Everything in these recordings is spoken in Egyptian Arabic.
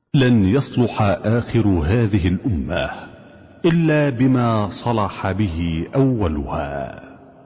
لن يصلح آخر هذه الأمة إلا بما صلح به أولها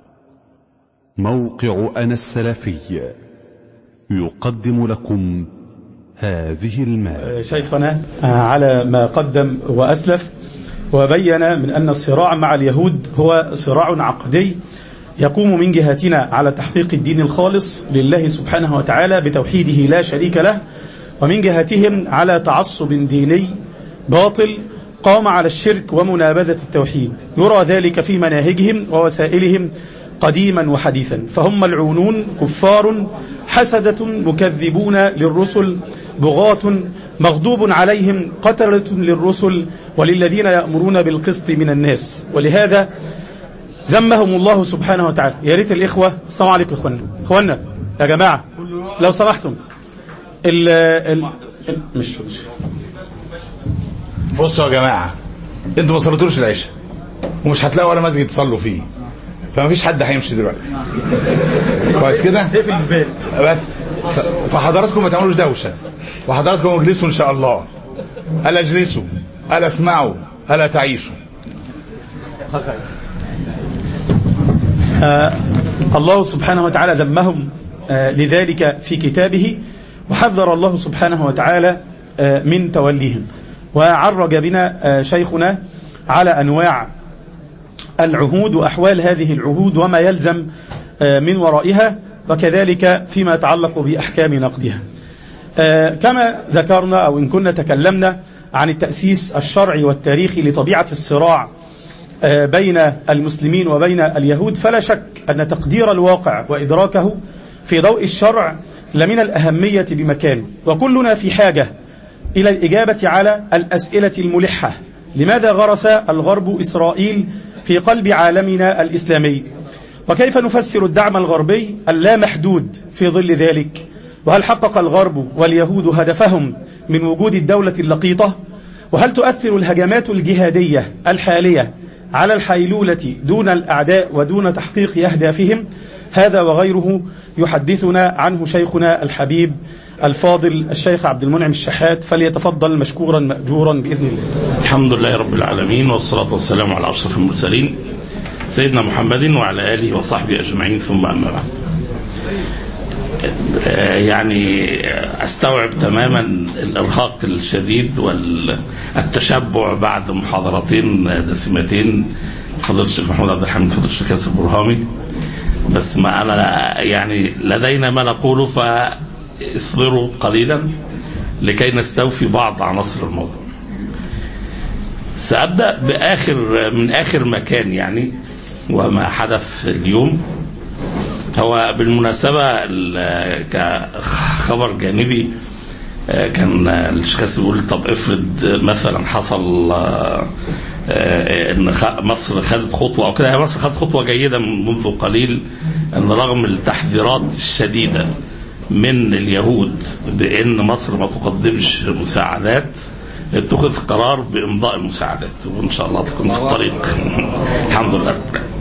موقع أنا السلفي يقدم لكم هذه المادة شيخنا على ما قدم وأسلف وبين من أن الصراع مع اليهود هو صراع عقدي يقوم من جهتنا على تحقيق الدين الخالص لله سبحانه وتعالى بتوحيده لا شريك له ومن جهتهم على تعصب ديني باطل قام على الشرك ومنابذة التوحيد يرى ذلك في مناهجهم ووسائلهم قديما وحديثا فهم ملعونون كفار حسدة مكذبون للرسل بغاة مغضوب عليهم قتلة للرسل وللذين يأمرون بالقسط من الناس ولهذا ذمهم الله سبحانه وتعالى يا ريت الإخوة السلام عليكم إخوانا إخوانا يا جماعة لو سمحتم ال ال مش مش بصوا يا جماعة انتوا ما صليتوش العشاء ومش هتلاقوا ولا مسجد تصلوا فيه فما فيش حد هيمشي دلوقتي كويس كده في البال بس ف- فحضراتكم ما تعملوش دوشة وحضراتكم اجلسوا ان شاء الله الا اجلسوا الا اسمعوا الا تعيشوا الله سبحانه وتعالى ذمهم آه، لذلك في كتابه وحذر الله سبحانه وتعالى آه، من توليهم وعرج بنا آه، شيخنا على أنواع العهود وأحوال هذه العهود وما يلزم آه، من ورائها وكذلك فيما يتعلق بأحكام نقدها آه، كما ذكرنا أو إن كنا تكلمنا عن التأسيس الشرعي والتاريخي لطبيعة الصراع آه، بين المسلمين وبين اليهود فلا شك أن تقدير الواقع وإدراكه في ضوء الشرع لمن الأهمية بمكان وكلنا في حاجة إلى الإجابة على الأسئلة الملحة لماذا غرس الغرب إسرائيل في قلب عالمنا الإسلامي وكيف نفسر الدعم الغربي اللامحدود في ظل ذلك وهل حقق الغرب واليهود هدفهم من وجود الدولة اللقيطة وهل تؤثر الهجمات الجهادية الحالية على الحيلولة دون الأعداء ودون تحقيق أهدافهم هذا وغيره يحدثنا عنه شيخنا الحبيب الفاضل الشيخ عبد المنعم الشحات فليتفضل مشكورا مأجورا بإذن الله الحمد لله رب العالمين والصلاة والسلام على أشرف المرسلين سيدنا محمد وعلى آله وصحبه أجمعين ثم أما بعد آه، يعني أستوعب تماما الإرهاق الشديد والتشبع بعد محاضرتين دسمتين فضيلة الشيخ محمود عبد الحميد فضيلة الشيخ ياسر برهامي بس ما أنا يعني لدينا ما نقوله فاصبروا قليلا لكي نستوفي بعض عناصر الموضوع سأبدأ بآخر من آخر مكان يعني وما حدث اليوم هو بالمناسبة ال- كخبر جانبي آه، كان الشيخ بيقول طب افرض مثلا حصل آه، آه، ان خ- مصر خدت خطوه او كده هي مصر خدت خطوه جيده من منذ قليل ان رغم التحذيرات الشديده من اليهود بان مصر ما تقدمش مساعدات اتخذ قرار بامضاء المساعدات وان شاء الله تكون في الطريق الحمد لله رب العالمين.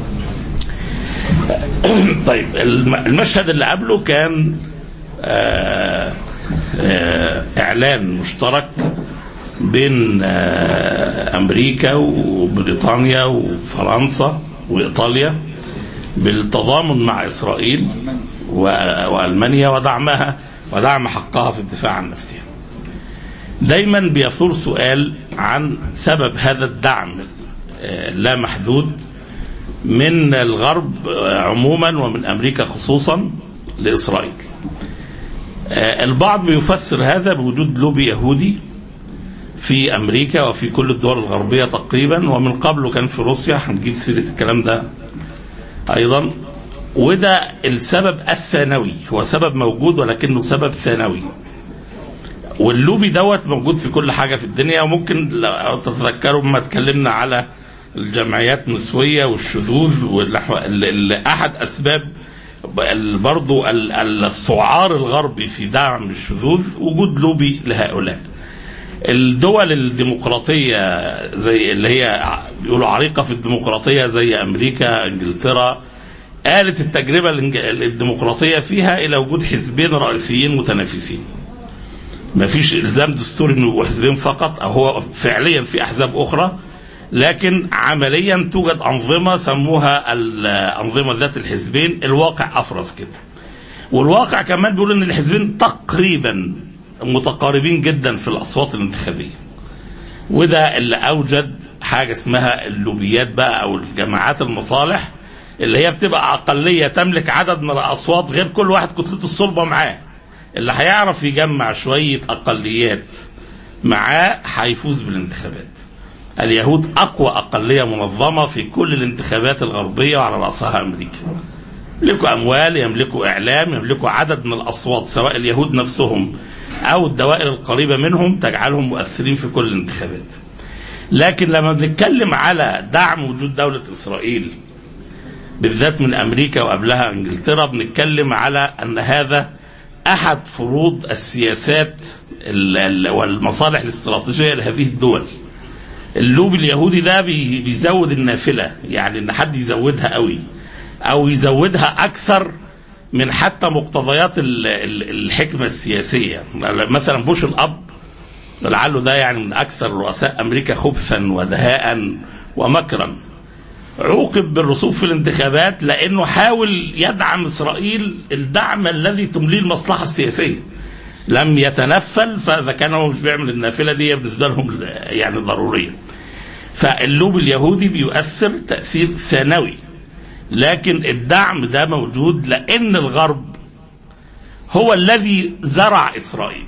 طيب الم- المشهد اللي قبله كان آه، آه، اعلان مشترك بين آه، امريكا وبريطانيا وفرنسا وايطاليا بالتضامن مع اسرائيل و- والمانيا ودعمها ودعم حقها في الدفاع عن نفسها. دايما بيثور سؤال عن سبب هذا الدعم آه، لا محدود من الغرب آه، عموما ومن امريكا خصوصا لاسرائيل. آه، البعض بيفسر هذا بوجود لوبي يهودي في امريكا وفي كل الدول الغربيه تقريبا ومن قبله كان في روسيا هنجيب سيره الكلام ده ايضا وده السبب الثانوي هو سبب موجود ولكنه سبب ثانوي واللوبي دوت موجود في كل حاجه في الدنيا وممكن لو تتذكروا لما اتكلمنا على الجمعيات النسويه والشذوذ والأحو- ال- ال- احد اسباب ال- برضو ال- ال- السعار الغربي في دعم الشذوذ وجود لوبي لهؤلاء الدول الديمقراطية زي اللي هي ع- بيقولوا عريقة في الديمقراطية زي أمريكا إنجلترا آلت التجربة الإنج- الديمقراطية فيها إلى وجود حزبين رئيسيين متنافسين ما فيش الزام دستوري انه يبقوا حزبين فقط او هو فعليا في احزاب اخرى لكن عمليا توجد انظمه سموها الانظمه ذات الحزبين الواقع افرز كده والواقع كمان بيقول ان الحزبين تقريبا متقاربين جدا في الاصوات الانتخابيه وده اللي اوجد حاجه اسمها اللوبيات بقى او الجماعات المصالح اللي هي بتبقى اقليه تملك عدد من الاصوات غير كل واحد كتلته الصلبه معاه اللي هيعرف يجمع شويه اقليات معاه هيفوز بالانتخابات اليهود اقوى اقليه منظمه في كل الانتخابات الغربيه وعلى راسها امريكا يملكوا اموال يملكوا اعلام يملكوا عدد من الاصوات سواء اليهود نفسهم او الدوائر القريبه منهم تجعلهم مؤثرين في كل الانتخابات لكن لما بنتكلم على دعم وجود دوله اسرائيل بالذات من امريكا وقبلها انجلترا بنتكلم على ان هذا احد فروض السياسات ال- ال- والمصالح الاستراتيجيه لهذه الدول اللوب اليهودي ده بي- بيزود النافله يعني ان حد يزودها قوي او يزودها اكثر من حتى مقتضيات ال- ال- الحكمه السياسيه مثلا بوش الاب لعله ده يعني من اكثر رؤساء امريكا خبثا ودهاء ومكرا عوقب بالرسوب في الانتخابات لانه حاول يدعم اسرائيل الدعم الذي تمليه المصلحه السياسيه لم يتنفل فاذا كان هو مش بيعمل النافله دي بالنسبه لهم يعني ضروريه فاللوب اليهودي بيؤثر تاثير ثانوي لكن الدعم ده موجود لان الغرب هو الذي زرع اسرائيل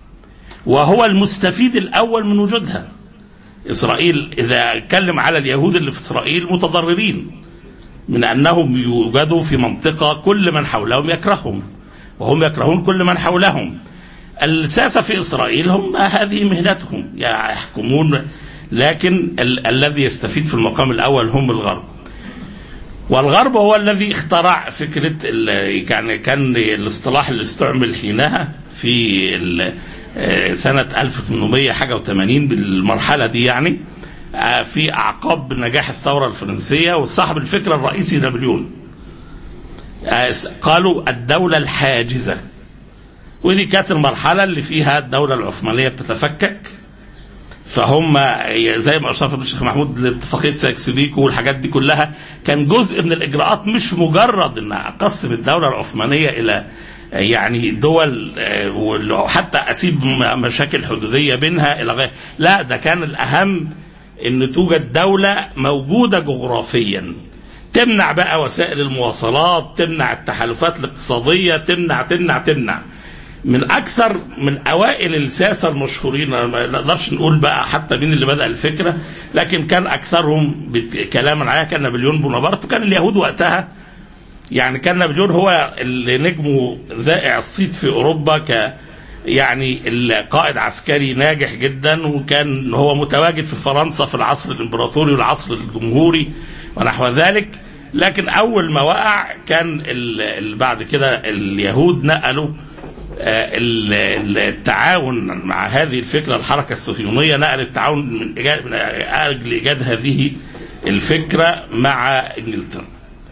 وهو المستفيد الاول من وجودها اسرائيل اذا اتكلم على اليهود اللي في اسرائيل متضررين من انهم يوجدوا في منطقه كل من حولهم يكرههم وهم يكرهون كل من حولهم الساسه في اسرائيل هم هذه مهنتهم يحكمون لكن ال- الذي يستفيد في المقام الاول هم الغرب والغرب هو الذي اخترع فكرة ال- كان كان الاصطلاح اللي استعمل حينها في ال- آه، سنة 1800 حاجة و80 بالمرحلة دي يعني آه، في أعقاب نجاح الثورة الفرنسية وصاحب الفكرة الرئيسي نابليون آه، قالوا الدولة الحاجزة ودي كانت المرحلة اللي فيها الدولة العثمانية بتتفكك فهم زي ما اشرف الشيخ محمود لاتفاقيه سايكس بيكو والحاجات دي كلها كان جزء من الاجراءات مش مجرد ان اقسم الدوله العثمانيه الى يعني دول آه، وحتى اسيب م- مشاكل حدوديه بينها الى غيره لا ده كان الاهم ان توجد دوله موجوده جغرافيا تمنع بقى وسائل المواصلات تمنع التحالفات الاقتصاديه تمنع تمنع تمنع من اكثر من اوائل الساسه المشهورين ما نقدرش نقول بقى حتى مين اللي بدا الفكره لكن كان اكثرهم بت- كلاما عليها كان نابليون بونابرت وكان اليهود وقتها يعني كان نابليون هو اللي نجمه ذائع الصيت في اوروبا ك يعني القائد عسكري ناجح جدا وكان هو متواجد في فرنسا في العصر الامبراطوري والعصر الجمهوري ونحو ذلك لكن اول ما وقع كان ال- ال- بعد كده اليهود نقلوا آه، ال- ال- التعاون مع هذه الفكره الحركه الصهيونيه نقل التعاون من إيجاد من اجل ايجاد هذه الفكره مع انجلترا.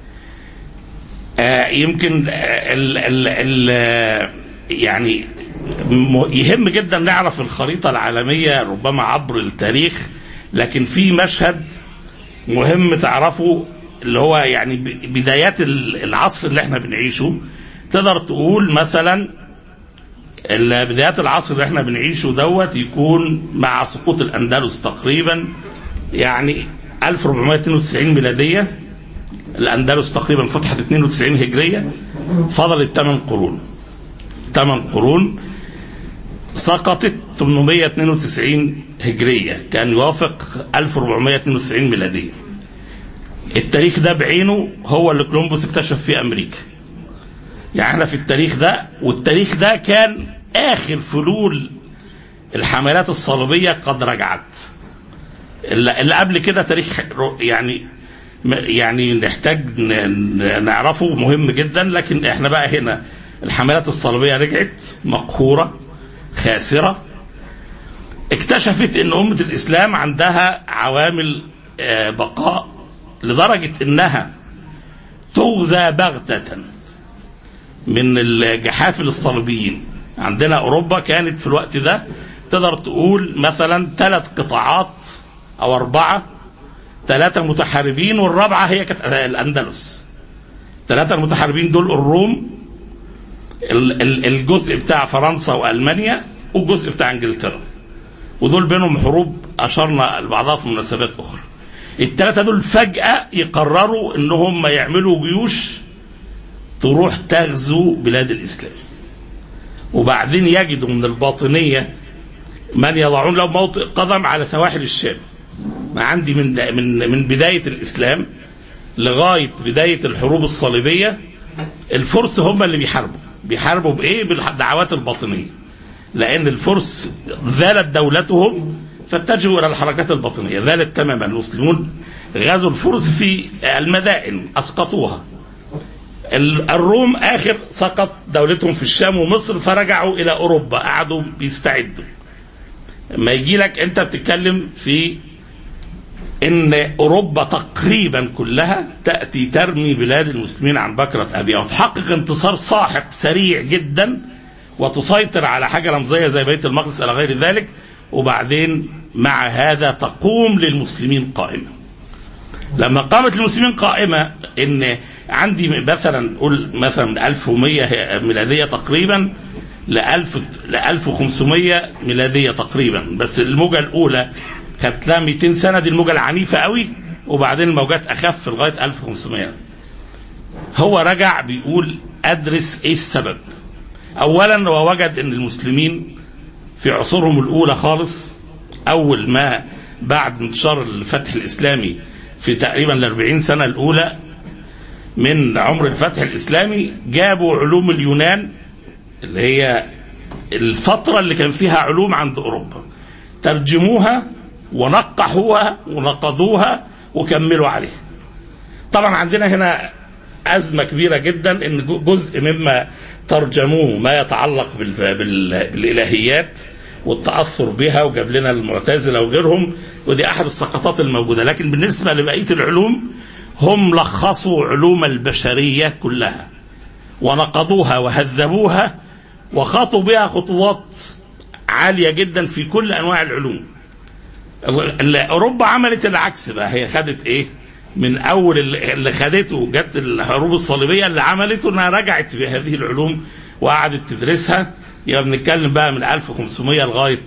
آه، يمكن آه، ال ال ال يعني م- يهم جدا نعرف الخريطه العالميه ربما عبر التاريخ لكن في مشهد مهم تعرفه اللي هو يعني ب- بدايات ال- العصر اللي احنا بنعيشه تقدر تقول مثلا ال- بدايات العصر اللي احنا بنعيشه دوت يكون مع سقوط الاندلس تقريبا يعني 1492 ميلاديه الاندلس تقريبا فتحت 92 هجريه فضلت 8 قرون 8 قرون سقطت 892 هجريه كان يوافق 1492 ميلاديه التاريخ ده بعينه هو اللي كولومبوس اكتشف فيه امريكا يعني احنا في التاريخ ده والتاريخ ده كان اخر فلول الحملات الصليبيه قد رجعت اللي اللي قبل كده تاريخ رو- يعني م- يعني نحتاج ن- ن- نعرفه مهم جدا لكن احنا بقى هنا الحملات الصليبيه رجعت مقهوره خاسره اكتشفت ان امه الاسلام عندها عوامل آه، بقاء لدرجه انها تغزى بغته من الجحافل الصليبيين عندنا اوروبا كانت في الوقت ده تقدر تقول مثلا ثلاث قطاعات او اربعه ثلاثه متحاربين والرابعه هي كانت الاندلس ثلاثه المتحاربين دول الروم ال- ال- الجزء بتاع فرنسا والمانيا والجزء بتاع انجلترا ودول بينهم حروب اشرنا لبعضها في مناسبات اخرى الثلاثه دول فجاه يقرروا ان هم يعملوا جيوش تروح تغزو بلاد الاسلام وبعدين يجدوا من الباطنيه من يضعون لهم موطئ قدم على سواحل الشام ما عندي من من من بدايه الاسلام لغايه بدايه الحروب الصليبيه الفرس هم اللي بيحاربوا بيحاربوا بايه بالدعوات الباطنيه لان الفرس زالت دولتهم فاتجهوا الى الحركات الباطنيه زالت تماما المسلمون غزوا الفرس في المدائن اسقطوها ال- الروم اخر سقط دولتهم في الشام ومصر فرجعوا الى اوروبا قعدوا بيستعدوا ما يجي لك انت بتتكلم في ان اوروبا تقريبا كلها تاتي ترمي بلاد المسلمين عن بكره ابيها وتحقق انتصار ساحق سريع جدا وتسيطر على حاجه رمزيه زي بيت المقدس الى غير ذلك وبعدين مع هذا تقوم للمسلمين قائمه. لما قامت المسلمين قائمه ان عندي مثلا قول مثلا من 1100 ميلاديه تقريبا ل 1000 ل 1500 ميلاديه تقريبا بس الموجه الاولى كانت لها 200 سنه دي الموجه العنيفه قوي وبعدين الموجات اخف لغايه 1500 هو رجع بيقول ادرس ايه السبب اولا هو وجد ان المسلمين في عصورهم الاولى خالص اول ما بعد انتشار الفتح الاسلامي في تقريبا ال 40 سنه الاولى من عمر الفتح الاسلامي جابوا علوم اليونان اللي هي الفتره اللي كان فيها علوم عند اوروبا ترجموها ونقحوها ونقضوها وكملوا عليها طبعا عندنا هنا أزمة كبيرة جدا إن جو- جزء مما ترجموه ما يتعلق بال- بال- بالإلهيات والتأثر بها وجاب لنا المعتزلة وغيرهم ودي أحد السقطات الموجودة لكن بالنسبة لبقية العلوم هم لخصوا علوم البشرية كلها ونقضوها وهذبوها وخطوا بها خطوات عالية جدا في كل أنواع العلوم ال- اوروبا عملت العكس بقى هي خدت ايه من اول اللي اللي خدته جت الحروب الصليبيه اللي عملته انها رجعت بهذه العلوم وقعدت تدرسها يبقى بنتكلم بقى من 1500 لغايه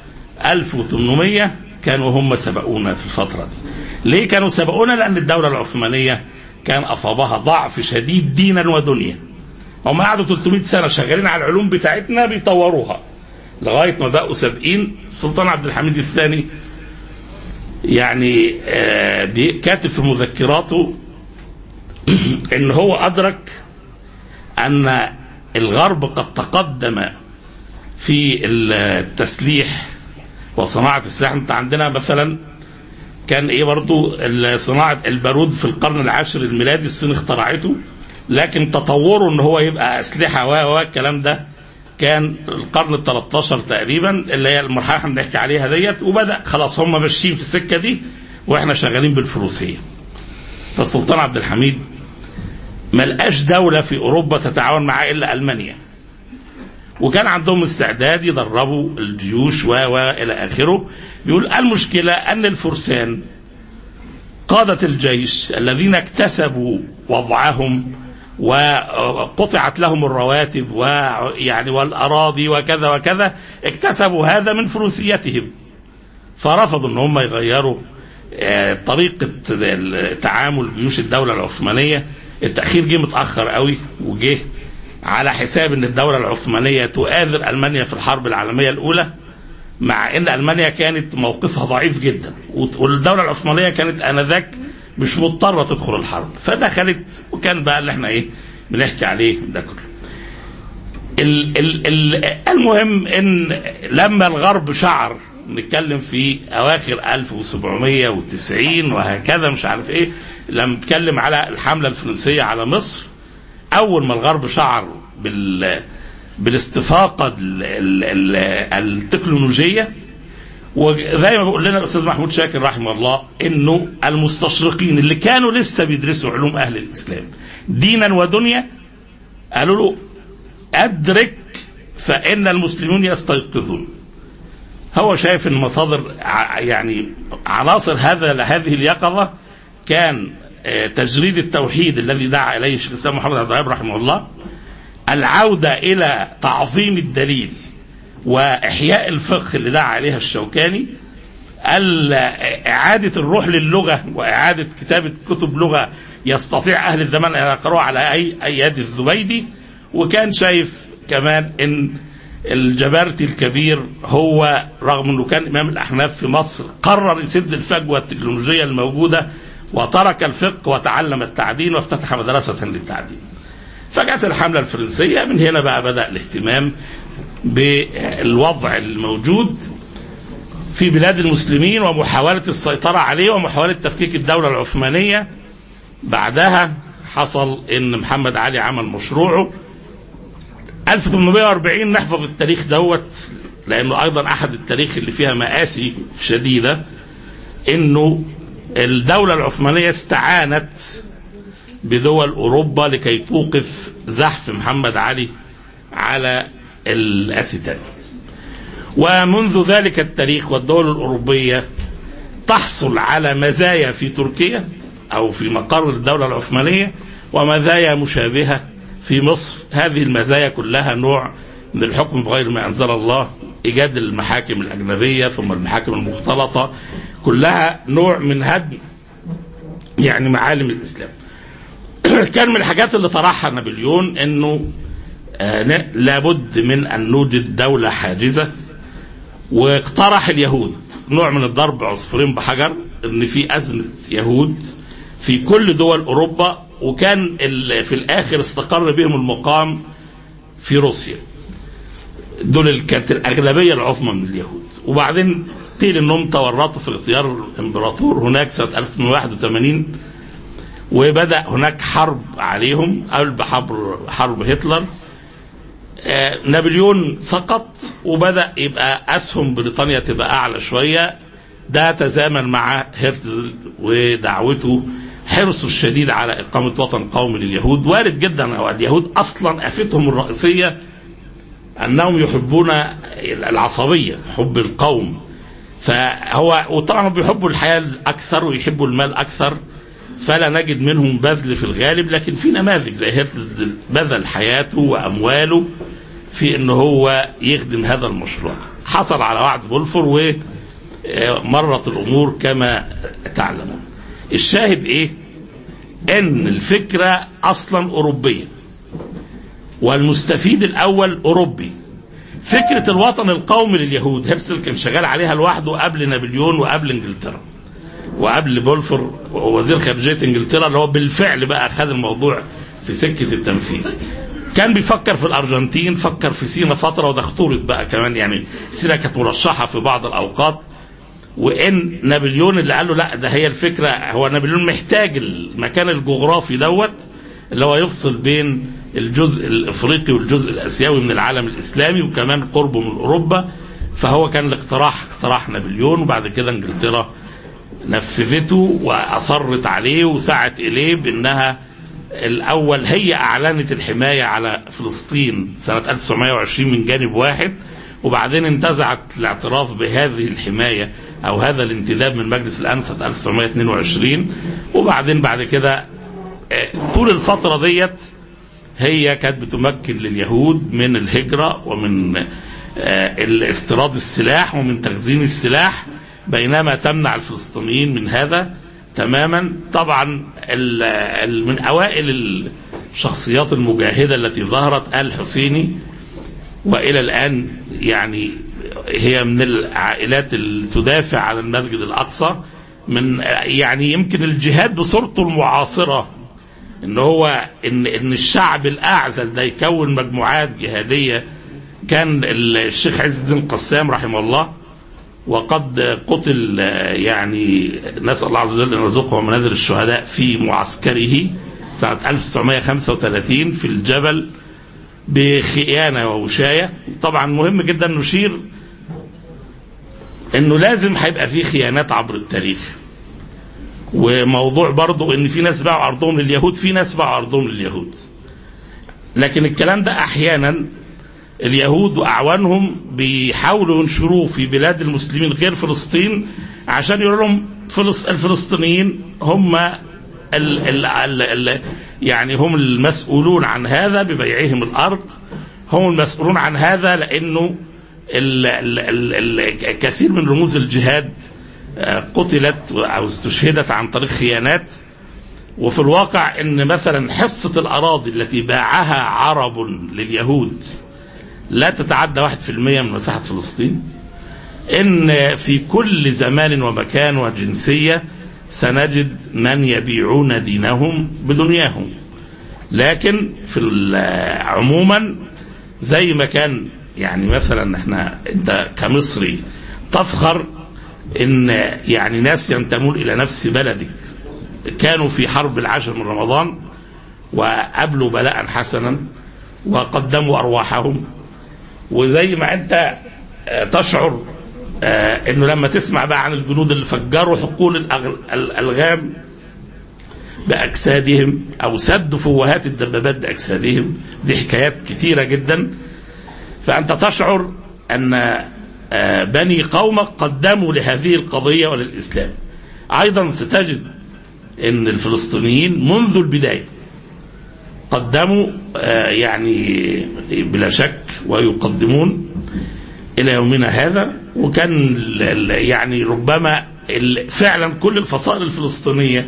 1800 كانوا هم سبقونا في الفتره دي. ليه كانوا سبقونا؟ لان الدوله العثمانيه كان اصابها ضعف شديد دينا ودنيا. هم قعدوا 300 سنه شغالين على العلوم بتاعتنا بيطوروها لغايه ما بقوا سابقين السلطان عبد الحميد الثاني يعني آه، بي- كاتب في مذكراته ان هو ادرك ان الغرب قد تقدم في التسليح وصناعه السلاح انت عندنا مثلا كان ايه برضو ال- صناعه البارود في القرن العاشر الميلادي الصين اخترعته لكن تطوره ان هو يبقى اسلحه و و الكلام ده كان القرن ال 13 تقريبا اللي هي المرحله اللي احنا بنحكي عليها ديت وبدا خلاص هم ماشيين في السكه دي واحنا شغالين بالفروسيه. فالسلطان عبد الحميد ما لقاش دوله في اوروبا تتعاون معاه الا المانيا. وكان عندهم استعداد يدربوا الجيوش و و الى اخره بيقول المشكله ان الفرسان قادة الجيش الذين اكتسبوا وضعهم وقطعت لهم الرواتب ويعني والأراضي وكذا وكذا اكتسبوا هذا من فروسيتهم فرفضوا ان هم يغيروا آه، طريقة تعامل جيوش الدولة العثمانية التأخير جه متأخر قوي وجه على حساب ان الدولة العثمانية تؤازر ألمانيا في الحرب العالمية الأولى مع ان المانيا كانت موقفها ضعيف جدا والدوله العثمانيه كانت انذاك مش مضطره تدخل الحرب فدخلت وكان بقى اللي احنا ايه بنحكي عليه ده كله ال ال ال المهم ان لما الغرب شعر نتكلم في اواخر 1790 وهكذا مش عارف ايه لما نتكلم على الحمله الفرنسيه على مصر اول ما الغرب شعر بال بالاستفاقه ال- ال- ال- التكنولوجيه وزي ما بيقول لنا الاستاذ محمود شاكر رحمه الله انه المستشرقين اللي كانوا لسه بيدرسوا علوم اهل الاسلام دينا ودنيا قالوا له ادرك فإن المسلمون يستيقظون هو شايف ان مصادر ع- يعني عناصر هذا هذه اليقظه كان آه، تجريد التوحيد الذي دعا اليه الشيخ الاسلام محمد عبد الوهاب رحمه الله العوده الى تعظيم الدليل واحياء الفقه اللي دعا عليها الشوكاني ال- إعادة الروح للغة وإعادة كتابة كتب لغة يستطيع أهل الزمان أن يقرأوا على أي أيادي الزبيدي وكان شايف كمان إن الجبارتي الكبير هو رغم أنه كان إمام الأحناف في مصر قرر يسد الفجوة التكنولوجية الموجودة وترك الفقه وتعلم التعدين وافتتح مدرسة للتعدين فجأت الحملة الفرنسية من هنا بقى بدأ الاهتمام بالوضع الموجود في بلاد المسلمين ومحاولة السيطرة عليه ومحاولة تفكيك الدولة العثمانية بعدها حصل ان محمد علي عمل مشروعه 1840 نحفظ التاريخ دوت لانه ايضا احد التاريخ اللي فيها مآسي شديدة انه الدولة العثمانية استعانت بدول اوروبا لكي توقف زحف محمد علي على الاسيتان ومنذ ذلك التاريخ والدول الأوروبية تحصل على مزايا في تركيا أو في مقر الدولة العثمانية ومزايا مشابهة في مصر هذه المزايا كلها نوع من الحكم بغير ما أنزل الله إيجاد المحاكم الأجنبية ثم المحاكم المختلطة كلها نوع من هدم يعني معالم الإسلام كان من الحاجات اللي طرحها نابليون أنه آه، ن- لابد من أن نوجد دولة حاجزة واقترح اليهود نوع من الضرب عصفورين بحجر ان في ازمه يهود في كل دول اوروبا وكان ال- في الاخر استقر بهم المقام في روسيا دول ال- كانت الاغلبيه العظمى من اليهود وبعدين قيل انهم تورطوا في اغتيار الامبراطور هناك سنه 1881 وبدا هناك حرب عليهم قبل حرب حرب هتلر آه، نابليون سقط وبدا يبقى اسهم بريطانيا تبقى اعلى شويه ده تزامن مع هرتزل ودعوته حرصه الشديد على اقامه وطن قومي لليهود وارد جدا هو اليهود اصلا افتهم الرئيسيه انهم يحبون العصبيه حب القوم فهو وطبعا هم بيحبوا الحياه اكثر ويحبوا المال اكثر فلا نجد منهم بذل في الغالب لكن في نماذج زي هرتز بذل حياته وامواله في ان هو يخدم هذا المشروع حصل على وعد بولفور ومرت الامور كما تعلمون الشاهد ايه ان الفكره اصلا اوروبيه والمستفيد الاول اوروبي فكره الوطن القومي لليهود هرتزل كان شغال عليها لوحده قبل نابليون وقبل انجلترا وقبل بولفور وزير خارجيه انجلترا اللي هو بالفعل بقى خد الموضوع في سكه التنفيذ كان بيفكر في الارجنتين فكر في سينا فتره وده خطوره بقى كمان يعني سينا كانت مرشحه في بعض الاوقات وان نابليون اللي قال له لا ده هي الفكره هو نابليون محتاج المكان الجغرافي دوت اللي هو يفصل بين الجزء الافريقي والجزء الاسيوي من العالم الاسلامي وكمان قربه من اوروبا فهو كان الاقتراح اقتراح نابليون وبعد كده انجلترا نفذته واصرت عليه وسعت اليه بانها الاول هي اعلنت الحمايه على فلسطين سنه 1920 من جانب واحد وبعدين انتزعت الاعتراف بهذه الحمايه او هذا الانتداب من مجلس الامن سنه 1922 وبعدين بعد كده آه، طول الفتره ديت هي كانت بتمكن لليهود من الهجره ومن آه، الاستيراد السلاح ومن تخزين السلاح بينما تمنع الفلسطينيين من هذا تماما طبعا ال ال من اوائل الشخصيات المجاهده التي ظهرت ال حسيني والى الان يعني هي من العائلات اللي تدافع عن المسجد الاقصى من يعني يمكن الجهاد بصورته المعاصره ان هو ان ان الشعب الاعزل ده يكون مجموعات جهاديه كان الشيخ عز الدين قسام رحمه الله وقد قتل آه، يعني نسأل الله عز وجل أن يرزقه منازل الشهداء في معسكره سنة 1935 في الجبل بخيانة ووشاية طبعا مهم جدا نشير انه لازم هيبقى في خيانات عبر التاريخ وموضوع برضو ان في ناس باعوا ارضهم لليهود في ناس باعوا ارضهم لليهود لكن الكلام ده احيانا اليهود واعوانهم بيحاولوا ينشروه في بلاد المسلمين غير فلسطين عشان يقولوا لهم فلس الفلسطينيين هم ال ال ال ال يعني هم المسؤولون عن هذا ببيعهم الارض هم المسؤولون عن هذا لانه ال ال ال ال كثير من رموز الجهاد آه، قتلت او استشهدت عن طريق خيانات وفي الواقع ان مثلا حصه الاراضي التي باعها عرب لليهود لا تتعدى 1% من مساحه فلسطين ان في كل زمان ومكان وجنسيه سنجد من يبيعون دينهم بدنياهم لكن في ال- عموما زي ما كان يعني مثلا احنا انت كمصري تفخر ان يعني ناس ينتمون الى نفس بلدك كانوا في حرب العاشر من رمضان وقابلوا بلاء حسنا وقدموا ارواحهم وزي ما انت آه، تشعر آه، انه لما تسمع بقى عن الجنود اللي فجروا حقول الأغ- الالغام باجسادهم او سدوا فوهات الدبابات باجسادهم دي حكايات كتيره جدا فانت تشعر ان آه، بني قومك قدموا لهذه القضيه وللاسلام ايضا ستجد ان الفلسطينيين منذ البدايه قدموا آه، يعني بلا شك ويقدمون الى يومنا هذا وكان ال- ال- يعني ربما ال- فعلا كل الفصائل الفلسطينيه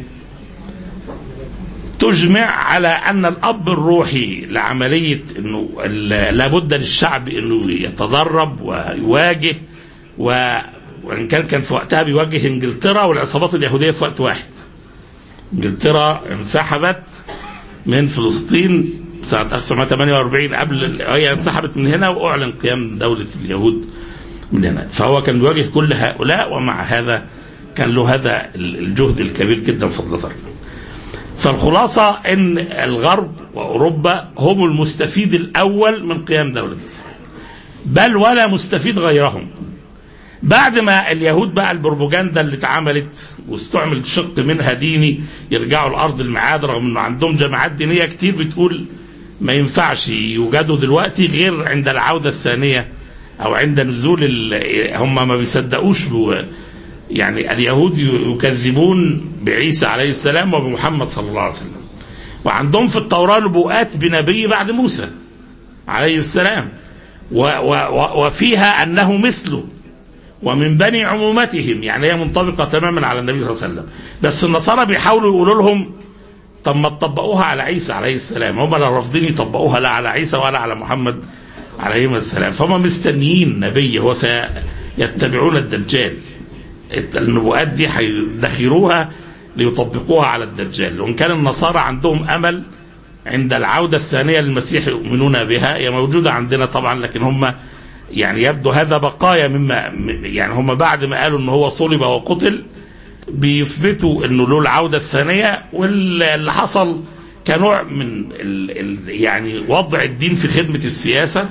تجمع على ان الاب الروحي لعمليه انه ال- لابد للشعب انه يتدرب ويواجه و وان كان كان في وقتها بيواجه انجلترا والعصابات اليهوديه في وقت واحد. انجلترا انسحبت من فلسطين سنه 1948 قبل هي انسحبت من هنا واعلن قيام دوله اليهود من هنا فهو كان بيواجه كل هؤلاء ومع هذا كان له هذا الجهد الكبير جدا فضل الله فالخلاصة أن الغرب وأوروبا هم المستفيد الأول من قيام دولة إسرائيل بل ولا مستفيد غيرهم بعد ما اليهود بقى البروباجندا اللي اتعملت واستعمل شق منها ديني يرجعوا لأرض الميعاد رغم أنه عندهم جماعات دينية كتير بتقول ما ينفعش يوجدوا دلوقتي غير عند العودة الثانية أو عند نزول ال- هم ما بيصدقوش بو- يعني اليهود يكذبون بعيسى عليه السلام وبمحمد صلى الله عليه وسلم وعندهم في التوراة نبوءات بنبي بعد موسى عليه السلام و و و وفيها أنه مثله ومن بني عمومتهم يعني هي منطبقة تماما على النبي صلى الله عليه وسلم بس النصارى بيحاولوا يقولوا لهم طب ما تطبقوها على عيسى عليه السلام هم لا رافضين يطبقوها لا على عيسى ولا على محمد عليه السلام فهم مستنيين نبي هو سيتبعون الدجال النبوءات دي هيدخروها ليطبقوها على الدجال وان كان النصارى عندهم امل عند العودة الثانية للمسيح يؤمنون بها هي موجودة عندنا طبعا لكن هم يعني يبدو هذا بقايا مما يعني هم بعد ما قالوا ان هو صلب وقتل بيثبتوا انه له العودة الثانية واللي حصل كنوع من ال ال يعني وضع الدين في خدمة السياسة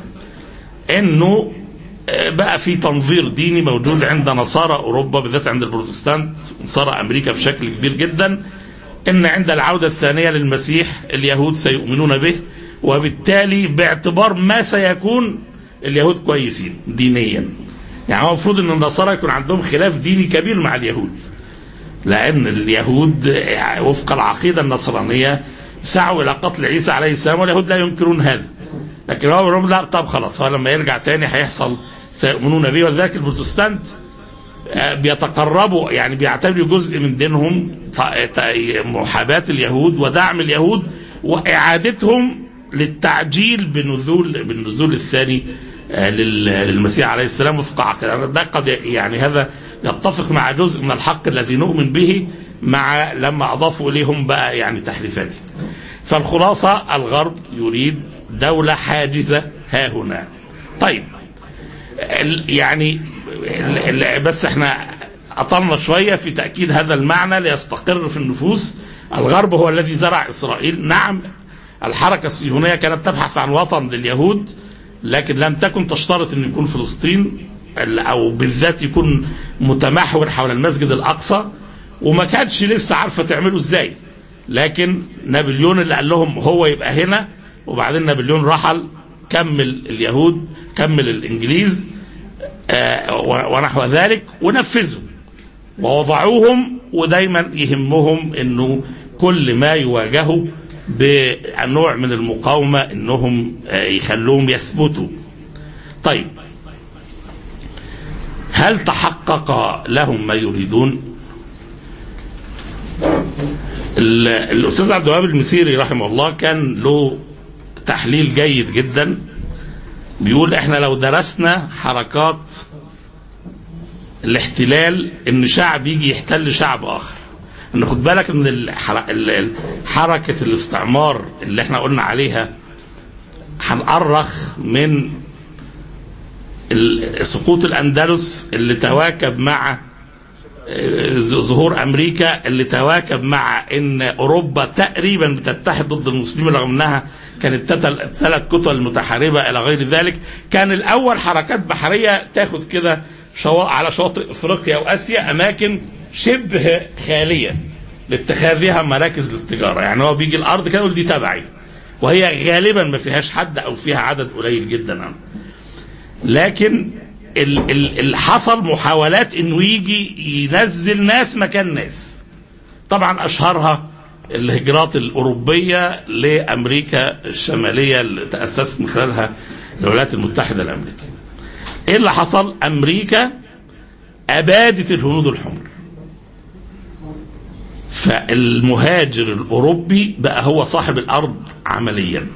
انه بقى في تنظير ديني موجود عند نصارى اوروبا بالذات عند البروتستانت نصارى امريكا بشكل كبير جدا ان عند العوده الثانيه للمسيح اليهود سيؤمنون به وبالتالي باعتبار ما سيكون اليهود كويسين دينيا يعني هو المفروض ان النصارى يكون عندهم خلاف ديني كبير مع اليهود لان اليهود وفق العقيده النصرانيه سعوا الى قتل عيسى عليه السلام واليهود لا ينكرون هذا لكن هو بيقول لا طب خلاص هو لما يرجع تاني هيحصل سيؤمنون به ولذلك البروتستانت بيتقربوا يعني بيعتبروا جزء من دينهم محاباة اليهود ودعم اليهود وإعادتهم للتعجيل بنزول بالنزول الثاني للمسيح عليه السلام وفق عقيدة ده قد يعني هذا يتفق مع جزء من الحق الذي نؤمن به مع لما أضافوا إليهم بقى يعني تحريفاته فالخلاصة الغرب يريد دولة حاجزة ها هنا طيب يعني بس احنا أطلنا شوية في تأكيد هذا المعنى ليستقر في النفوس الغرب هو الذي زرع إسرائيل نعم الحركة الصهيونية كانت تبحث عن وطن لليهود لكن لم تكن تشترط أن يكون فلسطين أو بالذات يكون متمحور حول المسجد الأقصى وما كانتش لسه عارفة تعمله إزاي لكن نابليون اللي قال لهم هو يبقى هنا وبعدين نابليون رحل كمل اليهود كمل الانجليز آه، و- ونحو ذلك ونفذوا ووضعوهم ودايما يهمهم انه كل ما يواجهوا بنوع من المقاومه انهم آه، يخلوهم يثبتوا. طيب هل تحقق لهم ما يريدون؟ ال- الاستاذ عبد الوهاب المسيري رحمه الله كان له تحليل جيد جدا بيقول احنا لو درسنا حركات الاحتلال ان شعب يجي يحتل شعب اخر ان خد بالك ان الحر- ال- ال- حركه الاستعمار اللي احنا قلنا عليها هنأرخ من ال- سقوط الاندلس اللي تواكب مع آه، ظهور امريكا اللي تواكب مع ان اوروبا تقريبا بتتحد ضد المسلمين رغم انها كانت تتل- ثلاث كتل متحاربه الى غير ذلك كان الاول حركات بحريه تاخد كده شوا- على شواطئ افريقيا واسيا اماكن شبه خاليه لاتخاذها مراكز للتجاره يعني هو بيجي الارض كده يقول دي تبعي وهي غالبا ما فيهاش حد او فيها عدد قليل جدا عنه لكن ال- ال- اللي حصل محاولات انه يجي ينزل ناس مكان ناس طبعا اشهرها الهجرات الاوروبيه لامريكا الشماليه اللي تاسست من خلالها الولايات المتحده الامريكيه ايه اللي حصل امريكا ابادت الهنود الحمر فالمهاجر الاوروبي بقى هو صاحب الارض عمليا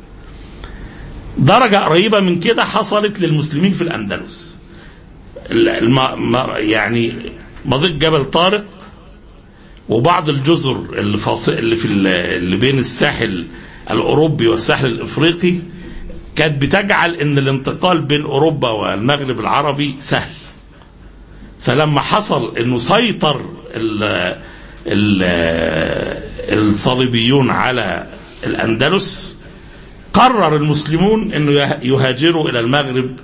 درجة قريبة من كده حصلت للمسلمين في الأندلس الم... ما- يعني مضيق جبل طارق وبعض الجزر اللي, فاصل اللي في ال- اللي بين الساحل الأوروبي والساحل الإفريقي كانت بتجعل ان الانتقال بين اوروبا والمغرب العربي سهل فلما حصل انه سيطر ال ال الصليبيون على الاندلس قرر المسلمون انه يه- يهاجروا الى المغرب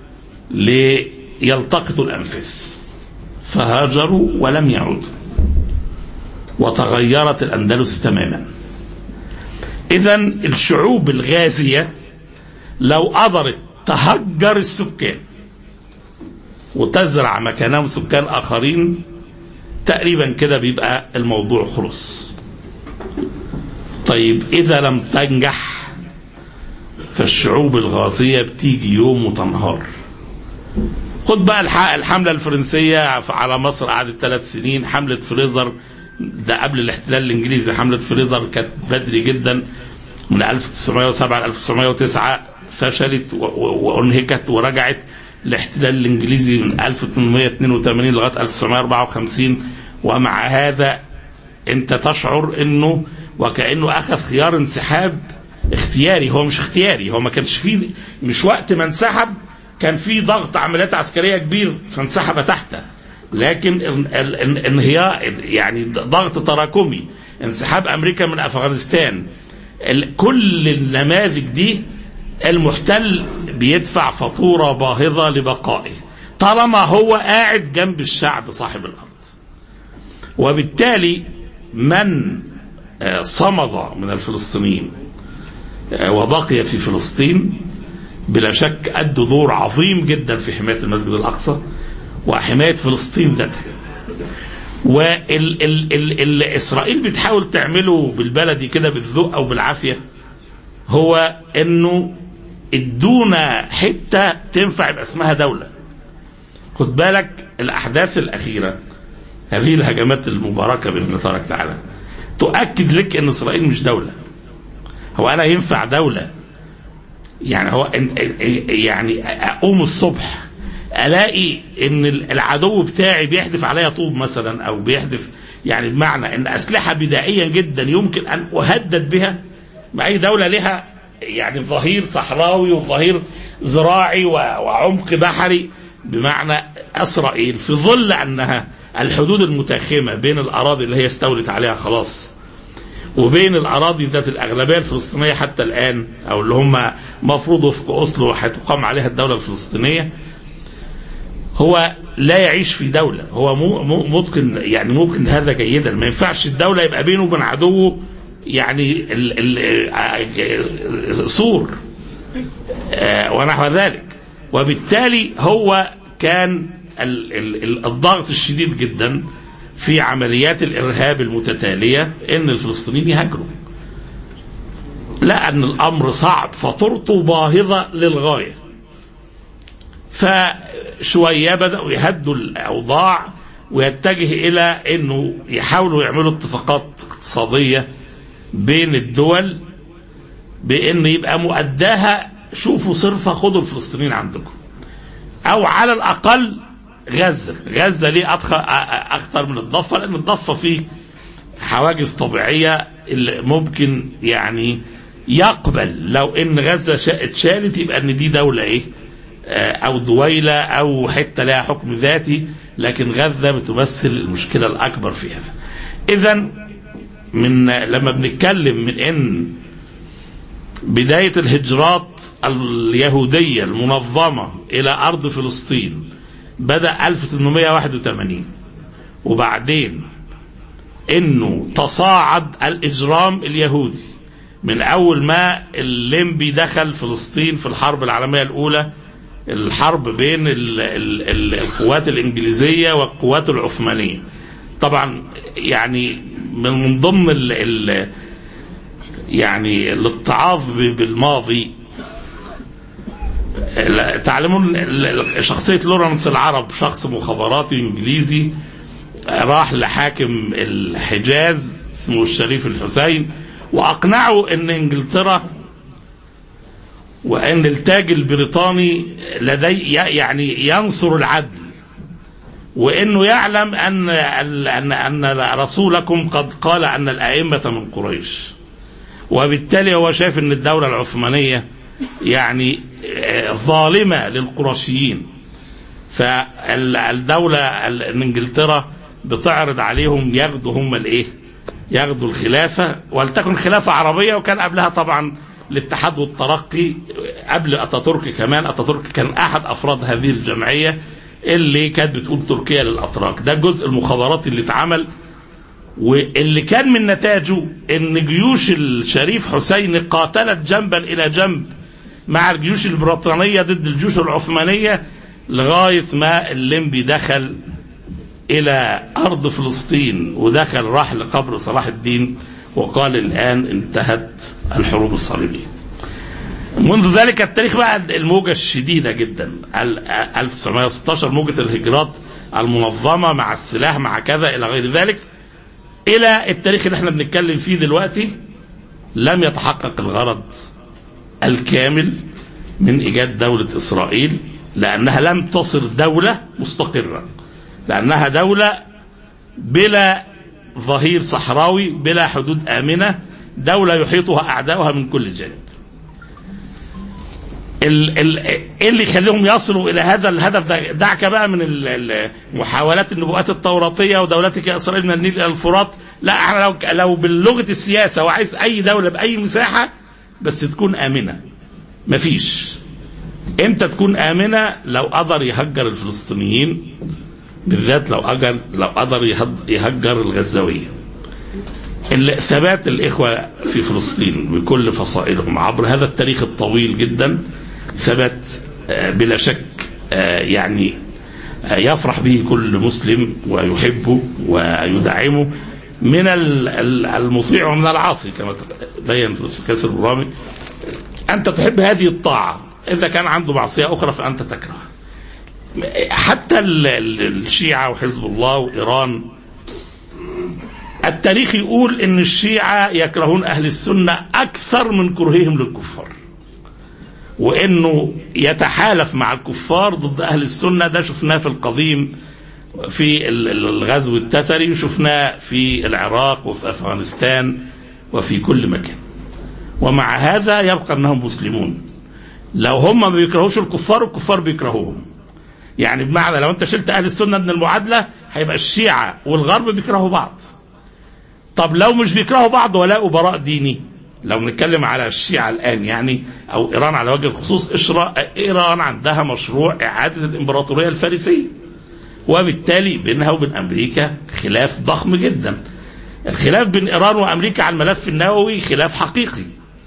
ليلتقطوا الانفاس فهاجروا ولم يعودوا وتغيرت الاندلس تماما اذا الشعوب الغازيه لو قدرت تهجر السكان وتزرع مكانهم سكان اخرين تقريبا كده بيبقى الموضوع خلص طيب اذا لم تنجح فالشعوب الغازيه بتيجي يوم وتنهار خد بقى الح- الحمله الفرنسيه على مصر قعدت ثلاث سنين حمله فريزر ده قبل الاحتلال الانجليزي حمله فريزر كانت بدري جدا من 1907 ل 1909 فشلت و- و- وانهكت ورجعت الاحتلال الانجليزي من 1882 لغايه 1954 ومع هذا انت تشعر انه وكانه اخذ خيار انسحاب اختياري هو مش اختياري هو ما كانش فيه مش وقت ما انسحب كان في ضغط عمليات عسكريه كبير فانسحب تحته لكن ال- ال- ال- انهيار يعني ضغط تراكمي انسحاب امريكا من افغانستان ال- كل النماذج دي المحتل بيدفع فاتوره باهظه لبقائه طالما هو قاعد جنب الشعب صاحب الارض وبالتالي من آه، صمد من الفلسطينيين آه، وبقي في فلسطين بلا شك أدوا دور عظيم جدا في حماية المسجد الأقصى وحماية فلسطين ذاتها واللي إسرائيل بتحاول تعمله بالبلدي كده بالذوق أو بالعافية هو إنه ادونا حتة تنفع يبقى اسمها دولة خد بالك الأحداث الأخيرة هذه الهجمات المباركة بإذن الله تبارك وتعالى تؤكد لك ان اسرائيل مش دوله هو انا ينفع دوله يعني هو إن- يعني اقوم الصبح الاقي ان العدو بتاعي بيحدف عليا طوب مثلا او بيحدف يعني بمعنى ان اسلحه بدائيه جدا يمكن ان اهدد بها ما اي دوله لها يعني ظهير صحراوي وظهير زراعي و- وعمق بحري بمعنى اسرائيل في ظل انها الحدود المتاخمه بين الاراضي اللي هي استولت عليها خلاص وبين الاراضي ذات الاغلبيه الفلسطينيه حتى الان او اللي هم مفروض وفق اوسلو هتقام عليها الدوله الفلسطينيه هو لا يعيش في دولة هو مو مو ممكن يعني ممكن هذا جيدا ما ينفعش الدولة يبقى بينه وبين عدوه يعني ال ال سور آه، ونحو ذلك وبالتالي هو كان ال- ال- ال- الضغط الشديد جدا في عمليات الإرهاب المتتالية إن الفلسطينيين يهاجروا لأن الأمر صعب فطرته باهظة للغاية فشوية بدأوا يهدوا الأوضاع ويتجه إلى أنه يحاولوا يعملوا اتفاقات اقتصادية بين الدول بأن يبقى مؤداها شوفوا صرفة خدوا الفلسطينيين عندكم أو على الأقل غزة غزة ليه أدخل أكثر من الضفة لأن الضفة فيه حواجز طبيعية اللي ممكن يعني يقبل لو ان غزة شا- اتشالت يبقى ان دي دولة ايه آه، او دويلة او حتة لها حكم ذاتي لكن غزة بتمثل المشكلة الاكبر في هذا اذا من لما بنتكلم من ان بداية الهجرات اليهودية المنظمة إلى أرض فلسطين بدأ 1881 وبعدين انه تصاعد الاجرام اليهودي من اول ما الليمبي دخل فلسطين في الحرب العالميه الاولى الحرب بين ال ال ال القوات الانجليزيه والقوات العثمانيه طبعا يعني من ضمن ال ال يعني الاتعاظ ب- بالماضي لا، تعلمون ال- ال- شخصيه لورنس العرب شخص مخابراتي انجليزي راح لحاكم الحجاز اسمه الشريف الحسين واقنعه ان انجلترا وان التاج البريطاني لدي يعني ينصر العدل وانه يعلم ان ان ان رسولكم قد قال ان الائمه من قريش وبالتالي هو شايف ان الدوله العثمانيه يعني آه، ظالمه للقرشيين فالدولة ال- انجلترا بتعرض عليهم ياخدوا هم الايه؟ ياخدوا الخلافة ولتكن خلافة عربية وكان قبلها طبعا الاتحاد والترقي قبل اتاتورك كمان اتاتورك كان احد افراد هذه الجمعية اللي كانت بتقول تركيا للاتراك ده الجزء المخابراتي اللي اتعمل واللي كان من نتاجه ان جيوش الشريف حسين قاتلت جنبا الى جنب مع الجيوش البريطانيه ضد الجيوش العثمانيه لغايه ما الليمبي دخل الى ارض فلسطين ودخل راح لقبر صلاح الدين وقال الان انتهت الحروب الصليبيه. منذ ذلك التاريخ بقى الموجة الشديدة جدا ال- 1916 موجة الهجرات المنظمة مع السلاح مع كذا إلى غير ذلك إلى التاريخ اللي احنا بنتكلم فيه دلوقتي لم يتحقق الغرض الكامل من إيجاد دولة إسرائيل لأنها لم تصر دولة مستقرة لأنها دولة بلا ظهير صحراوي بلا حدود آمنة دولة يحيطها أعداؤها من كل جانب ال ال ايه اللي يخليهم يصلوا الى هذا الهدف ده دعك بقى من ال- ال- محاولات النبوءات التوراتيه ودولتك يا اسرائيل من النيل الى الفرات لا احنا لو لو باللغه السياسه وعايز اي دوله باي مساحه بس تكون امنه مفيش امتى تكون امنه لو قدر يهجر الفلسطينيين بالذات لو اجر لو قدر يهد- يهجر الغزاويه ال- ثبات الإخوة في فلسطين بكل فصائلهم عبر هذا التاريخ الطويل جدا ثبت آه، بلا شك آه، يعني آه، يفرح به كل مسلم ويحبه ويدعمه من ال- ال- المطيع ومن العاصي كما بين في كاسر الرامي أنت تحب هذه الطاعة إذا كان عنده معصية أخرى فأنت تكرهها حتى ال- ال- الشيعة وحزب الله وإيران التاريخ يقول ان الشيعة يكرهون اهل السنة اكثر من كرههم للكفار وانه يتحالف مع الكفار ضد اهل السنة ده شفناه في القديم في ال- ال- الغزو التتري وشفناه في العراق وفي افغانستان وفي كل مكان ومع هذا يبقى انهم مسلمون لو هم ما بيكرهوش الكفار الكفار بيكرهوهم يعني بمعنى لو انت شلت اهل السنه من المعادله هيبقى الشيعه والغرب بيكرهوا بعض طب لو مش بيكرهوا بعض ولاء براء ديني لو نتكلم على الشيعة الآن يعني أو إيران على وجه الخصوص إشرا... إيران عندها مشروع إعادة الإمبراطورية الفارسية وبالتالي بينها وبين أمريكا خلاف ضخم جدا الخلاف بين إيران وأمريكا على الملف النووي خلاف حقيقي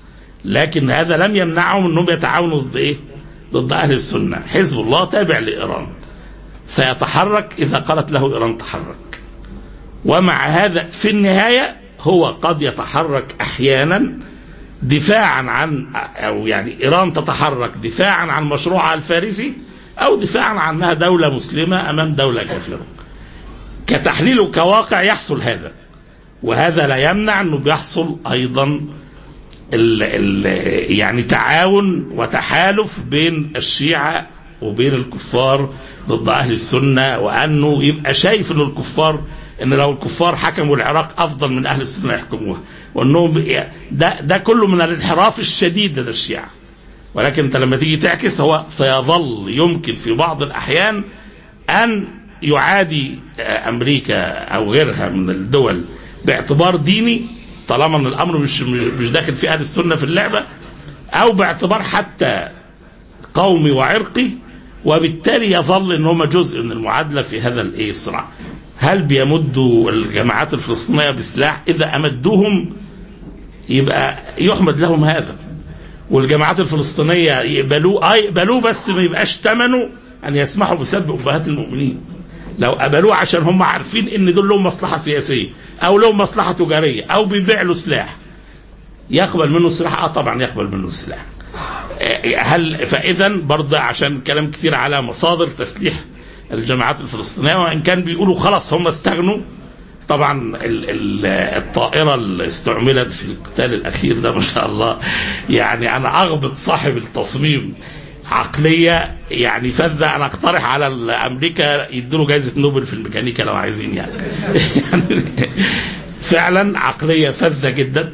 لكن هذا لم يمنعهم انهم يتعاونوا ضد ايه؟ ضد اهل السنه، حزب الله تابع لايران. سيتحرك اذا قالت له ايران تحرك. ومع هذا في النهايه هو قد يتحرك احيانا دفاعا عن او يعني ايران تتحرك دفاعا عن مشروعها الفارسي او دفاعا عن انها دوله مسلمه امام دوله كافره. كتحليل وكواقع يحصل هذا. وهذا لا يمنع انه بيحصل ايضا ال ال يعني تعاون وتحالف بين الشيعة وبين الكفار ضد أهل السنة وأنه يبقى شايف أنه الكفار أن لو الكفار حكموا العراق أفضل من أهل السنة يحكموها وأنهم ده, ده كله من الانحراف الشديد لدى الشيعة ولكن أنت لما تيجي تعكس هو سيظل يمكن في بعض الأحيان أن يعادي أمريكا أو غيرها من الدول باعتبار ديني طالما ان الامر مش مش داخل في اهل السنه في اللعبه او باعتبار حتى قومي وعرقي وبالتالي يظل ان هم جزء من المعادله في هذا الايه الصراع. هل بيمدوا الجماعات الفلسطينيه بسلاح؟ اذا امدوهم يبقى يحمد لهم هذا. والجماعات الفلسطينيه يقبلوه اه يقبلوه بس ما يبقاش ثمنه ان يسمحوا بسب امهات المؤمنين. لو قبلوه عشان هم عارفين ان دول لهم مصلحه سياسيه او لهم مصلحه تجاريه او بيبيع له سلاح يقبل منه السلاح اه طبعا يقبل منه السلاح هل فاذا برضه عشان كلام كتير على مصادر تسليح الجماعات الفلسطينيه وان كان بيقولوا خلاص هم استغنوا طبعا ال ال الطائره اللي استعملت في القتال الاخير ده ما شاء الله يعني انا اغبط صاحب التصميم عقليه يعني فذه انا اقترح على امريكا يدوا جائزه نوبل في الميكانيكا لو عايزين يعني, يعني فعلا عقليه فذه جدا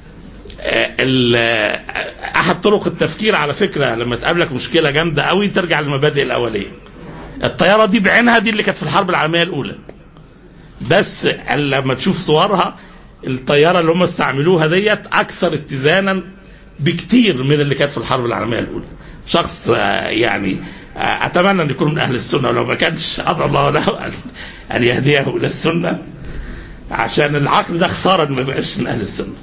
احد طرق التفكير على فكره لما تقابلك مشكله جامده قوي ترجع للمبادئ الاوليه الطياره دي بعينها دي اللي كانت في الحرب العالميه الاولى بس لما تشوف صورها الطياره اللي هم استعملوها ديت اكثر اتزانا بكتير من اللي كانت في الحرب العالميه الاولى شخص يعني اتمنى ان يكون من اهل السنه ولو ما كانش ادعو الله له ان يهديه الى السنه عشان العقل ده خساره ما يبقاش من اهل السنه.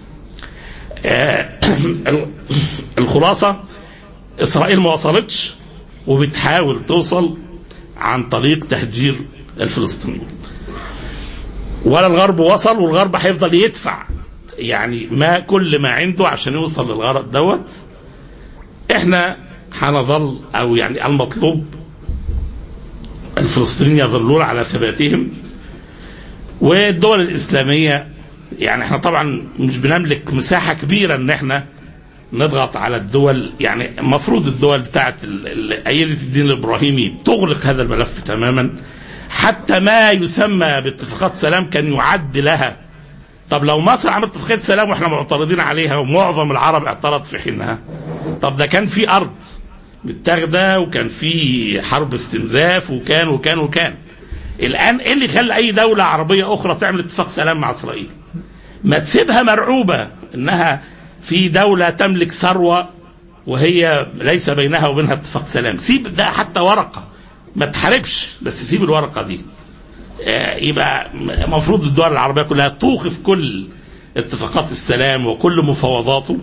الخلاصه اسرائيل ما وصلتش وبتحاول توصل عن طريق تهجير الفلسطينيين. ولا الغرب وصل والغرب هيفضل يدفع يعني ما كل ما عنده عشان يوصل للغرض دوت احنا هنظل او يعني المطلوب الفلسطينيين يظلون على ثباتهم والدول الاسلاميه يعني احنا طبعا مش بنملك مساحه كبيره ان احنا نضغط على الدول يعني المفروض الدول بتاعت ايدة الدين الابراهيمي تغلق هذا الملف تماما حتى ما يسمى باتفاقات سلام كان يعد لها طب لو مصر عملت اتفاقيه سلام واحنا معترضين عليها ومعظم العرب اعترض في حينها طب ده كان في ارض متاخده وكان في حرب استنزاف وكان وكان وكان الان ايه اللي خلى اي دوله عربيه اخرى تعمل اتفاق سلام مع اسرائيل ما تسيبها مرعوبه انها في دوله تملك ثروه وهي ليس بينها وبينها اتفاق سلام سيب ده حتى ورقه ما تحاربش بس سيب الورقه دي يبقى المفروض الدول العربيه كلها توقف كل اتفاقات السلام وكل مفاوضاته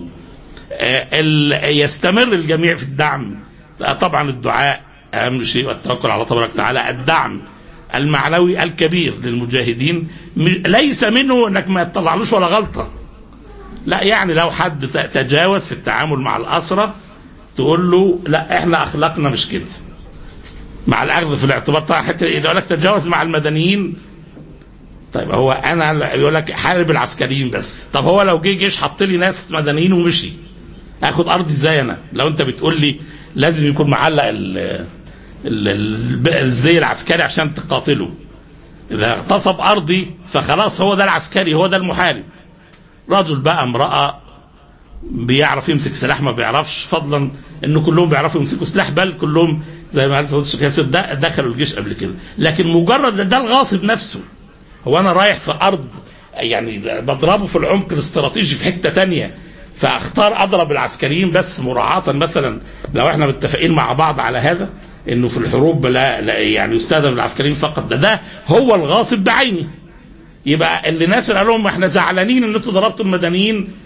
يستمر الجميع في الدعم طبعا الدعاء اهم شيء والتوكل على الله تبارك وتعالى الدعم المعنوي الكبير للمجاهدين ليس منه انك ما تطلعلوش ولا غلطه لا يعني لو حد تجاوز في التعامل مع الاسرى تقول له لا احنا اخلاقنا مش كده مع الاخذ في الاعتبار طبعا حتى يقول لك تجاوز مع المدنيين طيب هو انا يقول لك حارب العسكريين بس طب هو لو جه جيش حط لي ناس مدنيين ومشي اخد ارضي ازاي انا لو انت بتقول لي لازم يكون معلق ال الزي العسكري عشان تقاتله اذا اغتصب ارضي فخلاص هو ده العسكري هو ده المحارب رجل بقى امراه بيعرف يمسك سلاح ما بيعرفش فضلا انه كلهم بيعرفوا يمسكوا سلاح بل كلهم زي ما قال فضيله الشيخ ياسر ده دخلوا الجيش قبل كده لكن مجرد ده الغاصب نفسه هو انا رايح في ارض يعني بضربه في العمق الاستراتيجي في حته تانية فاختار اضرب العسكريين بس مراعاه مثلا لو احنا متفقين مع بعض على هذا انه في الحروب لا, لا يعني يستخدم العسكريين فقط ده ده هو الغاصب بعينه يبقى اللي ناس قال لهم احنا زعلانين ان انتوا ضربتوا المدنيين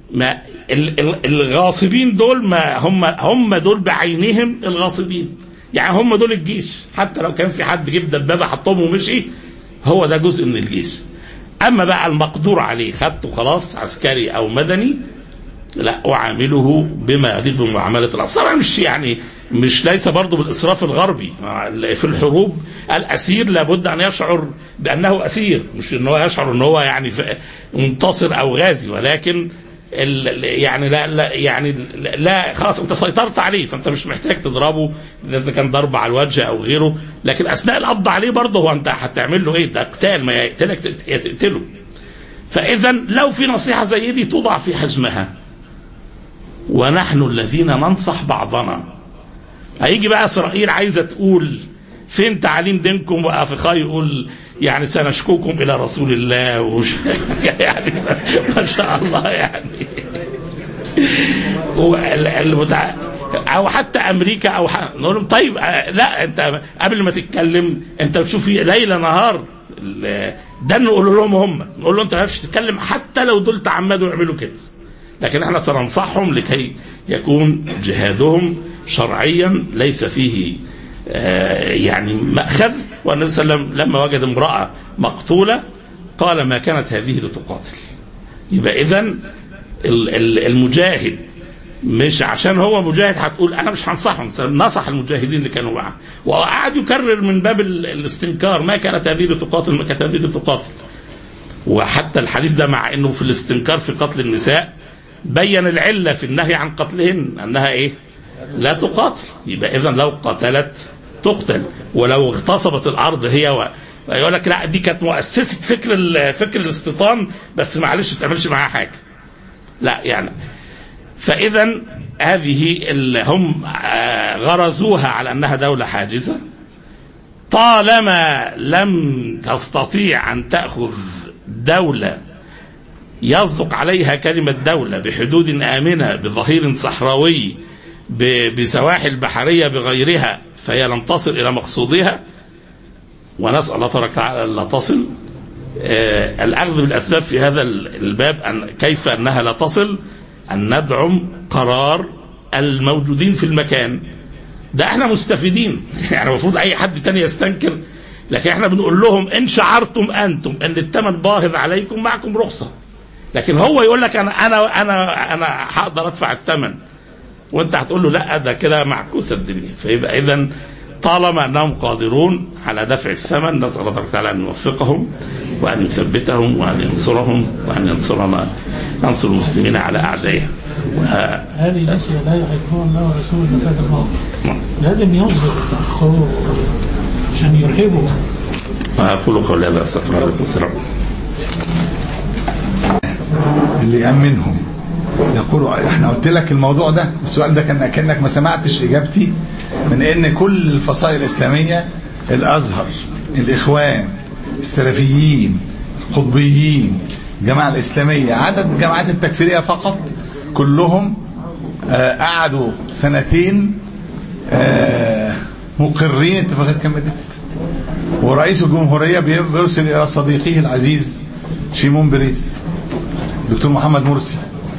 ما ال- ال- الغاصبين دول ما هم هم دول بعينهم الغاصبين يعني هم دول الجيش حتى لو كان في حد جيب دبابه حطهم ومشي هو ده جزء من الجيش اما بقى المقدور عليه خدته خلاص عسكري او مدني لا أعامله بما يليق بمعاملة الأسرى طبعا مش يعني مش ليس برضه بالإسراف الغربي في الحروب الأسير لابد أن يشعر بأنه أسير مش أن هو يشعر أن هو يعني ف- منتصر أو غازي ولكن ال- ال- يعني لا, لا يعني لا خلاص انت سيطرت عليه فانت مش محتاج تضربه اذا كان ضرب على الوجه او غيره لكن اثناء القبض عليه برضه هو انت هتعمل له ايه ده قتال ما يقتلك تقت- يا تقتله فاذا لو في نصيحه زي دي توضع في حجمها ونحن الذين ننصح بعضنا هيجي بقى اسرائيل عايزه تقول فين تعليم دينكم وافخاء يقول يعني سنشكوكم الى رسول الله وش يعني ما شاء الله يعني وال- المتع... او حتى امريكا او ح... نقول لهم طيب آه، لا انت قبل ما تتكلم انت بتشوف ليل نهار ال- ده نقول لهم هم نقول لهم انت ما تعرفش تتكلم حتى لو دول تعمدوا يعملوا كده لكن احنا سننصحهم لكي يكون جهادهم شرعيا ليس فيه آه، يعني مأخذ والنبي صلى الله عليه وسلم لما وجد امرأة مقتولة قال ما كانت هذه لتقاتل يبقى إذا ال- ال- المجاهد مش عشان هو مجاهد هتقول انا مش هنصحهم نصح المجاهدين اللي كانوا معه وقعد يكرر من باب ال- الاستنكار ما كانت هذه لتقاتل ما كانت هذه لتقاتل وحتى الحديث ده مع انه في الاستنكار في قتل النساء بين العله في النهي عن قتلهن انها ايه؟ لا تقاتل يبقى اذا لو قتلت تقتل ولو اغتصبت الارض هي و... يقول لك لا دي كانت مؤسسه فكر ال- فكر الاستيطان بس معلش ما تعملش معاها حاجه لا يعني فاذا هذه اللي هم آه، غرزوها على انها دوله حاجزه طالما لم تستطيع ان تاخذ دوله يصدق عليها كلمه دوله بحدود امنه بظهير صحراوي ب- بسواحل بحريه بغيرها فهي لم تصل الى مقصودها ونسال الله تبارك وتعالى الا تصل آه، الاخذ بالاسباب في هذا ال- الباب أن كيف انها لا تصل ان ندعم قرار الموجودين في المكان ده احنا مستفيدين يعني المفروض اي حد تاني يستنكر لكن احنا بنقول لهم ان شعرتم انتم ان الثمن باهظ عليكم معكم رخصه لكن هو يقول لك انا انا انا انا هقدر ادفع الثمن وانت هتقول له لا ده كده معكوسه الدنيا فيبقى اذا طالما انهم قادرون على دفع الثمن نسال الله تبارك وتعالى ان يوفقهم وان يثبتهم وان ينصرهم وان ينصرنا ينصر المسلمين على اعدائهم و- هذه الاشياء لا يحبون الله ورسوله زكاة المال لازم يصبر هو عشان يرهبوا واقول قولي هذا استغفر الله لكم والسلام اللي يأمنهم يقولوا احنا قلت لك الموضوع ده السؤال ده كان كانك ما سمعتش اجابتي من ان كل الفصائل الاسلاميه الازهر الاخوان السلفيين القطبيين الجماعه الاسلاميه عدد الجماعات التكفيريه فقط كلهم آه قعدوا سنتين آه مقرين اتفاقيه كامب ديفيد ورئيس الجمهوريه بيرسل الى صديقه العزيز شيمون بريس دكتور محمد مرسي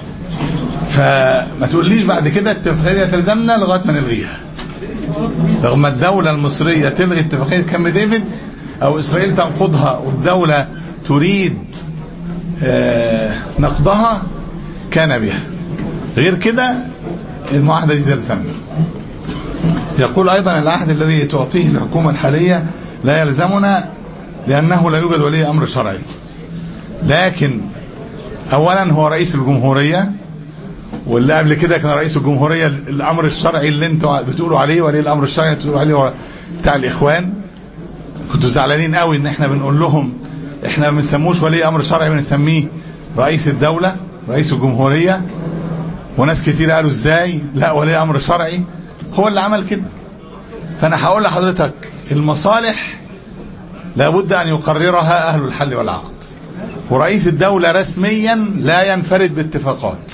فما تقوليش بعد كده الاتفاقيه تلزمنا لغايه ما نلغيها رغم الدوله المصريه تلغي اتفاقيه كامب ديفيد او اسرائيل تنقضها والدوله تريد آه، نقضها كان بها غير كده المعاهده دي تلزمنا يقول ايضا العهد الذي تعطيه الحكومه الحاليه لا يلزمنا لانه لا يوجد ولي امر شرعي لكن اولا هو رئيس الجمهوريه واللي قبل كده كان رئيس الجمهوريه الامر الشرعي اللي انتوا بتقولوا عليه ولي الامر الشرعي اللي بتقولوا عليه هو بتاع الاخوان كنتوا زعلانين قوي ان احنا بنقول لهم احنا ما بنسموش ولي امر شرعي بنسميه رئيس الدوله رئيس الجمهوريه وناس كتير قالوا ازاي لا ولي امر شرعي هو اللي عمل كده فانا هقول لحضرتك المصالح لابد ان يقررها اهل الحل والعقد ورئيس الدولة رسميا لا ينفرد باتفاقات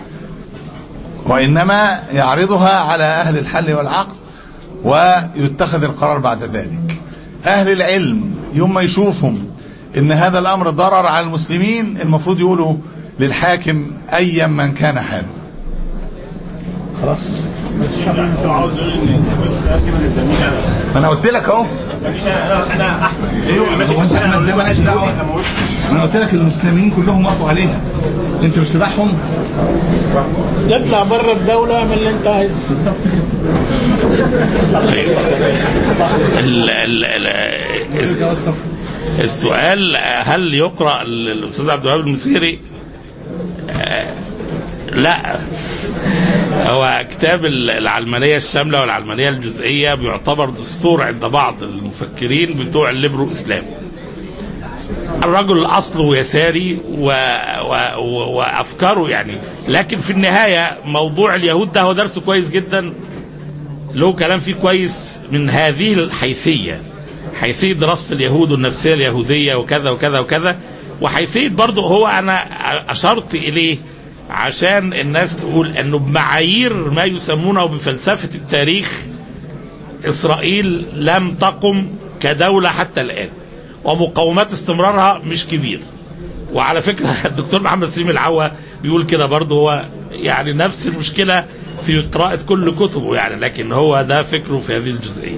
وإنما يعرضها على أهل الحل والعقد ويتخذ القرار بعد ذلك أهل العلم يوم ما يشوفهم إن هذا الأمر ضرر على المسلمين المفروض يقولوا للحاكم ايا من كان حاله خلاص ما انا قلت لك اهو ايوه هو انت احمد ده مالهاش دعوه انا قلت لك المسلمين كلهم وقفوا عليها انت مش تبعهم يطلع بره الدولة اعمل اللي انت عايزه بالظبط كده ال ال ال السؤال هل يقرأ الأستاذ عبد الوهاب المسيري؟ آه، لا هو كتاب العلمانية الشاملة والعلمانية الجزئية بيعتبر دستور عند بعض المفكرين بتوع الليبرو إسلام الرجل أصله يساري و... و... و... وأفكاره يعني لكن في النهاية موضوع اليهود ده هو درسه كويس جدا له كلام فيه كويس من هذه الحيثية حيثية دراسة اليهود والنفسية اليهودية وكذا وكذا وكذا وحيثية برضه هو أنا أشرت إليه عشان الناس تقول أنه بمعايير ما يسمونه بفلسفة التاريخ إسرائيل لم تقم كدولة حتى الآن ومقومات استمرارها مش كبير وعلى فكرة الدكتور محمد سليم العوا بيقول كده برضه هو يعني نفس المشكلة في قراءة كل كتبه يعني لكن هو ده فكره في هذه الجزئية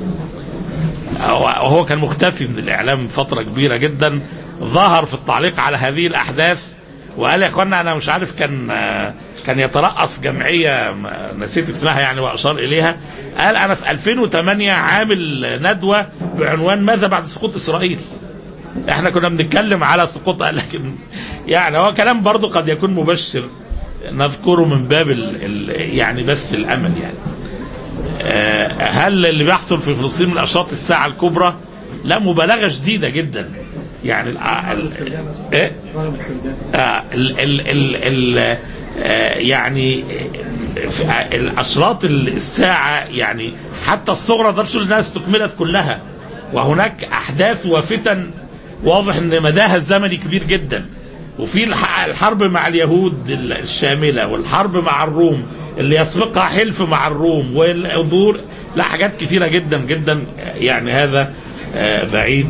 وهو كان مختفي من الإعلام فترة كبيرة جدا ظهر في التعليق على هذه الأحداث وقال يا اخوانا انا مش عارف كان كان يترأس جمعيه نسيت اسمها يعني واشار اليها قال انا في 2008 عامل ندوه بعنوان ماذا بعد سقوط اسرائيل احنا كنا بنتكلم على سقوطها لكن يعني هو كلام برضه قد يكون مبشر نذكره من باب ال ال يعني بث الامل يعني آه، هل اللي بيحصل في فلسطين من اشراط الساعه الكبرى لا مبالغه شديده جدا يعني ال ال إيه؟ آه، ال ال ال ال آه، يعني في الاشراط الساعه يعني حتى الصغرى درس الناس استكملت كلها وهناك احداث وفتن واضح ان مداها الزمني كبير جدا وفي الح- الحرب مع اليهود الشامله والحرب مع الروم اللي يسبقها حلف مع الروم والظهور لا حاجات كثيره جدا جدا يعني هذا آه، بعيد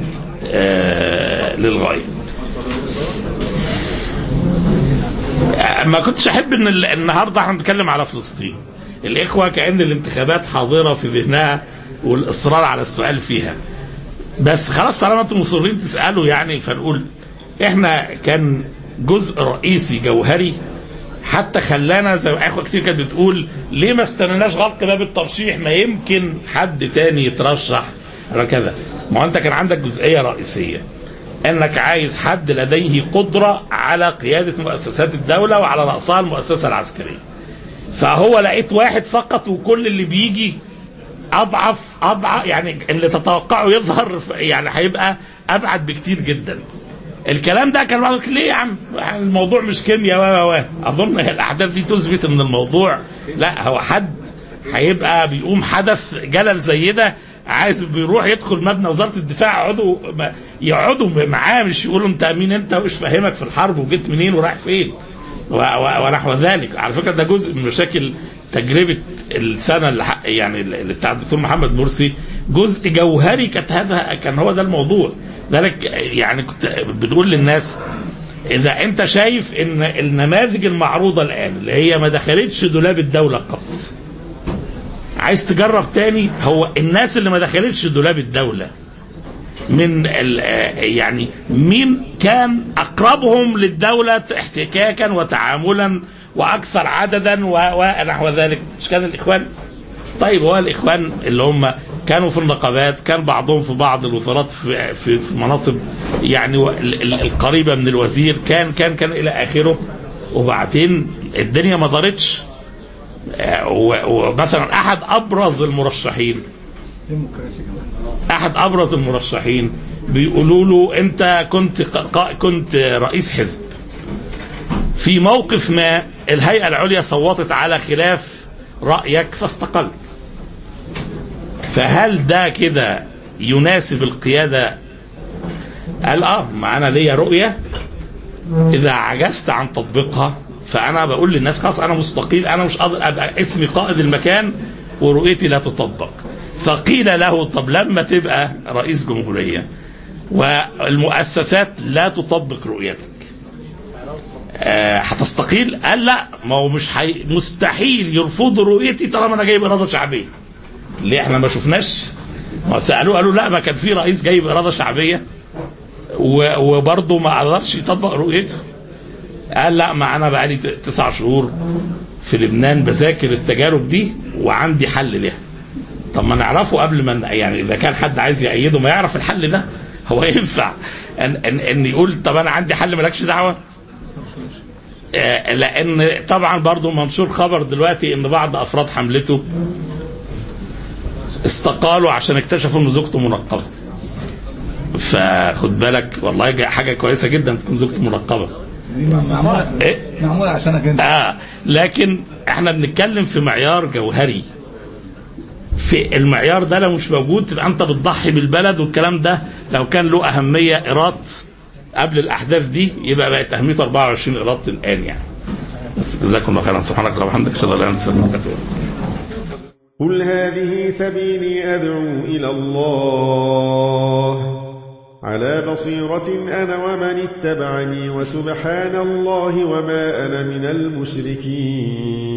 آه، للغايه ما كنتش احب ان ال- النهارده احنا بنتكلم على فلسطين الاخوه كان الانتخابات حاضره في ذهنها والاصرار على السؤال فيها بس خلاص طالما انتم مصرين تسالوا يعني فنقول احنا كان جزء رئيسي جوهري حتى خلانا زي ما اخوه كتير كانت بتقول ليه ما استنيناش غلق باب الترشيح ما يمكن حد تاني يترشح على كذا ما هو انت كان عندك جزئيه رئيسيه انك عايز حد لديه قدره على قياده مؤسسات الدوله وعلى راسها المؤسسه العسكريه فهو لقيت واحد فقط وكل اللي بيجي اضعف اضعف يعني اللي تتوقعه يظهر ف- يعني هيبقى ابعد بكتير جدا الكلام ده كان بعض ليه يا عم الموضوع مش كيمياء و و و اظن الاحداث دي تثبت ان الموضوع لا هو حد هيبقى بيقوم حدث جلل زي ده عايز بيروح يدخل مبنى وزاره الدفاع يقعدوا ما- يقعدوا معاه مش يقولوا انت مين انت وايش فاهمك في الحرب وجيت منين ورايح فين و- و- ونحو ذلك على فكره ده جزء من مشاكل تجربه السنه اللي حق- يعني اللي بتاع الدكتور محمد مرسي جزء جوهري كانت هذا كان هو ده الموضوع ذلك يعني كنت بنقول للناس اذا انت شايف ان النماذج المعروضه الان اللي هي ما دخلتش دولاب الدوله قط عايز تجرب تاني هو الناس اللي ما دخلتش دولاب الدوله من ال- آه، يعني مين كان اقربهم للدوله احتكاكا وتعاملا واكثر عددا و- ونحو ذلك مش كان الاخوان طيب هو الاخوان اللي هم كانوا في النقابات كان بعضهم في بعض الوزارات في في, في مناصب يعني و- ال- ال- القريبه من الوزير كان كان كان الى اخره وبعدين الدنيا ما دارتش آه، و- ومثلا احد ابرز المرشحين احد ابرز المرشحين بيقولوا له انت كنت ق- كنت رئيس حزب في موقف ما الهيئه العليا صوتت على خلاف رايك فاستقلت فهل ده كده يناسب القياده قال اه ما انا ليا رؤيه اذا عجزت عن تطبيقها فانا بقول للناس خلاص انا مستقيل انا مش قادر ابقى اسمي قائد المكان ورؤيتي لا تطبق فقيل له طب لما تبقى رئيس جمهوريه والمؤسسات لا تطبق رؤيتك آه، هتستقيل قال لا ما هو مش حي... مستحيل يرفضوا رؤيتي طالما انا جايب اراده شعبيه ليه احنا ما شفناش ما سالوه قالوا لا ما كان في رئيس جايب اراده شعبيه و... وبرضه ما قدرش يطبق رؤيته قال لا ما انا بقالي ت- تسع شهور في لبنان بذاكر التجارب دي وعندي حل ليها طب ما نعرفه قبل ما ن- يعني اذا كان حد عايز يأيده ما يعرف الحل ده هو ينفع ان ان, إن يقول طب انا عندي حل مالكش دعوه آه، لان طبعا برضو منشور خبر دلوقتي ان بعض افراد حملته استقالوا عشان اكتشفوا ان زوجته منقبه فخد بالك والله جا- حاجه كويسه جدا تكون زوجته منقبه دي معموله ايه معموله عشانك انت اه لكن احنا بنتكلم في معيار جوهري في المعيار ده لو مش موجود تبقى انت بتضحي بالبلد والكلام ده لو كان له اهميه ايراد قبل الاحداث دي يبقى بقت اهميته 24 ايراد الان يعني بس جزاكم الله خيرا سبحانك اللهم وبحمدك اشهد ان لا اله الا انت استغفرك واتوب إليك. قل هذه سبيلي أدعو إلى الله على بصيرة أنا ومن اتبعني وسبحان الله وما أنا من المشركين